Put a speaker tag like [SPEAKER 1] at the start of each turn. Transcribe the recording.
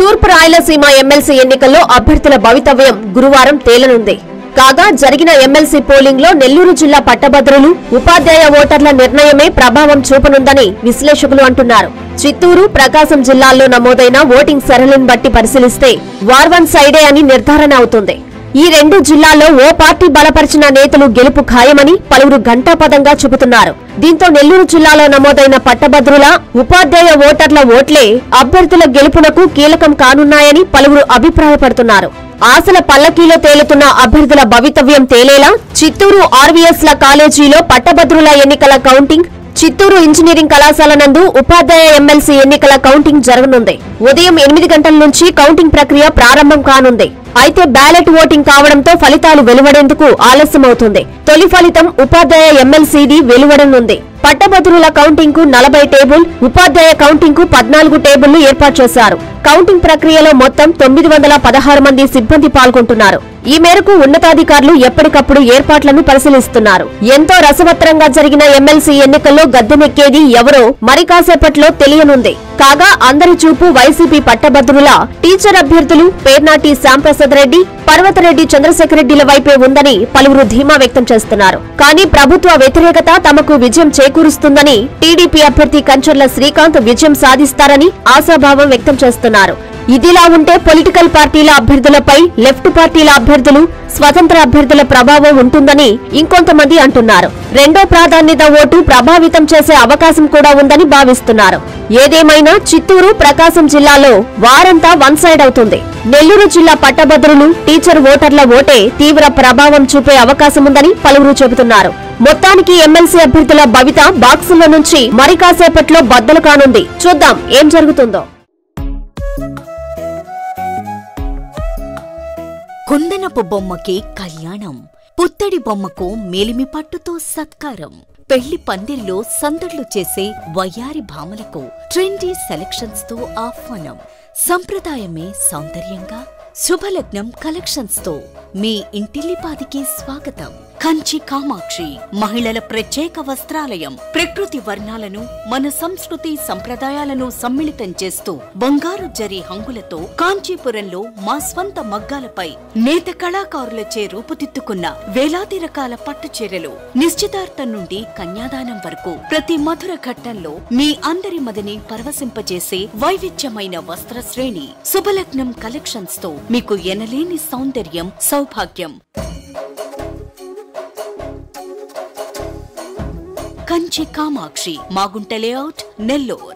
[SPEAKER 1] తూర్పు రాయలసీమ ఎమ్మెల్సీ ఎన్నికల్లో అభ్యర్థుల భవితవ్యం గురువారం తేలనుంది కాగా జరిగిన ఎమ్మెల్సీ పోలింగ్ లో నెల్లూరు జిల్లా పట్టభద్రులు ఉపాధ్యాయ ఓటర్ల నిర్ణయమే ప్రభావం చూపనుందని విశ్లేషకులు అంటున్నారు చిత్తూరు ప్రకాశం జిల్లాల్లో నమోదైన ఓటింగ్ సరళిని బట్టి పరిశీలిస్తే వార్ వన్ సైడే అని నిర్ధారణ అవుతుంది ఈ రెండు జిల్లాల్లో ఓ పార్టీ బలపరిచిన నేతలు గెలుపు ఖాయమని పలువురు ఘంటాపదంగా చెబుతున్నారు దీంతో నెల్లూరు జిల్లాలో నమోదైన పట్టభద్రుల ఉపాధ్యాయ ఓటర్ల ఓట్లే అభ్యర్థుల గెలుపునకు కీలకం కానున్నాయని పలువురు అభిప్రాయపడుతున్నారు ఆశల పల్లకీలో తేలుతున్న అభ్యర్థుల భవితవ్యం తేలేలా చిత్తూరు ఆర్వీఎస్ ల కాలేజీలో పట్టభద్రుల ఎన్నికల కౌంటింగ్ చిత్తూరు ఇంజనీరింగ్ కళాశాల నందు ఉపాధ్యాయ ఎమ్మెల్సీ ఎన్నికల కౌంటింగ్ జరగనుంది ఉదయం ఎనిమిది గంటల నుంచి కౌంటింగ్ ప్రక్రియ ప్రారంభం కానుంది అయితే బ్యాలెట్ ఓటింగ్ కావడంతో ఫలితాలు వెలువడేందుకు ఆలస్యమవుతుంది తొలి ఫలితం ఉపాధ్యాయ ఎమ్మెల్సీది వెలువడనుంది పట్టభద్రుల కౌంటింగ్ కు నలభై టేబుల్ ఉపాధ్యాయ కౌంటింగ్ కు పద్నాలుగు టేబుళ్లు ఏర్పాటు చేశారు కౌంటింగ్ ప్రక్రియలో మొత్తం తొమ్మిది వందల పదహారు మంది సిబ్బంది పాల్గొంటున్నారు ఈ మేరకు ఉన్నతాధికారులు ఎప్పటికప్పుడు ఏర్పాట్లను పరిశీలిస్తున్నారు ఎంతో రసవత్రంగా జరిగిన ఎమ్మెల్సీ ఎన్నికల్లో గద్దెనెక్కేది ఎవరో మరి కాసేపట్లో తెలియనుంది కాగా అందరి చూపు వైసీపీ పట్టభద్రుల టీచర్ అభ్యర్థులు పేర్నాటి శ్యాంప్రసాద్ రెడ్డి పర్వతరెడ్డి చంద్రశేఖర్ రెడ్డిల వైపే ఉందని పలువురు ధీమా వ్యక్తం చేస్తున్నారు కానీ ప్రభుత్వ వ్యతిరేకత తమకు విజయం చేకూరుస్తుందని టీడీపీ అభ్యర్థి కంచర్ల శ్రీకాంత్ విజయం సాధిస్తారని ఆశాభావం వ్యక్తం చేస్తున్నారు ఇదిలా ఉంటే పొలిటికల్ పార్టీల అభ్యర్థులపై లెఫ్ట్ పార్టీల అభ్యర్థులు స్వతంత్ర అభ్యర్థుల ప్రభావం ఉంటుందని ఇంకొంతమంది అంటున్నారు రెండో ప్రాధాన్యత ఓటు ప్రభావితం చేసే అవకాశం కూడా ఉందని భావిస్తున్నారు ఏదేమైనా చిత్తూరు ప్రకాశం జిల్లాలో వారంతా వన్ సైడ్ అవుతుంది నెల్లూరు జిల్లా పట్టభద్రులు టీచర్ ఓటర్ల ఓటే తీవ్ర ప్రభావం చూపే అవకాశం ఉందని పలువురు చెబుతున్నారు మొత్తానికి ఎమ్మెల్సీ అభ్యర్థుల భవిత బాక్సుల నుంచి మరి కాసేపట్లో బద్దలు కానుంది చూద్దాం ఏం జరుగుతుందో
[SPEAKER 2] కుందనపు బొమ్మకి కళ్యాణం పుత్తడి బొమ్మకు మేలిమి పట్టుతో సత్కారం పెళ్లి పందిరిలో సందడ్లు చేసే వయ్యారి భామలకు ట్రెండీ సెలక్షన్స్ తో ఆహ్వానం సంప్రదాయమే సౌందర్యంగా శుభలగ్నం కలెక్షన్స్ తో మీ ఇంటిల్లిపాదికి స్వాగతం కంచి కామాక్షి మహిళల ప్రత్యేక వస్త్రాలయం ప్రకృతి వర్ణాలను మన సంస్కృతి సంప్రదాయాలను సమ్మిళితం చేస్తూ బంగారు జరి హంగులతో కాంచీపురంలో మా స్వంత మగ్గాలపై నేత కళాకారులచే రూపుదిద్దుకున్న వేలాది రకాల పట్టు చీరలు నిశ్చితార్థం నుండి కన్యాదానం వరకు ప్రతి మధుర ఘట్టంలో మీ అందరి మదిని పరవశింపజేసే వైవిధ్యమైన వస్త్ర శ్రేణి శుభలగ్నం కలెక్షన్స్ తో మీకు ఎనలేని సౌందర్యం సౌభాగ్యం కంచి కామాక్షి మాగుంట లేఅవుట్ నెల్లూర్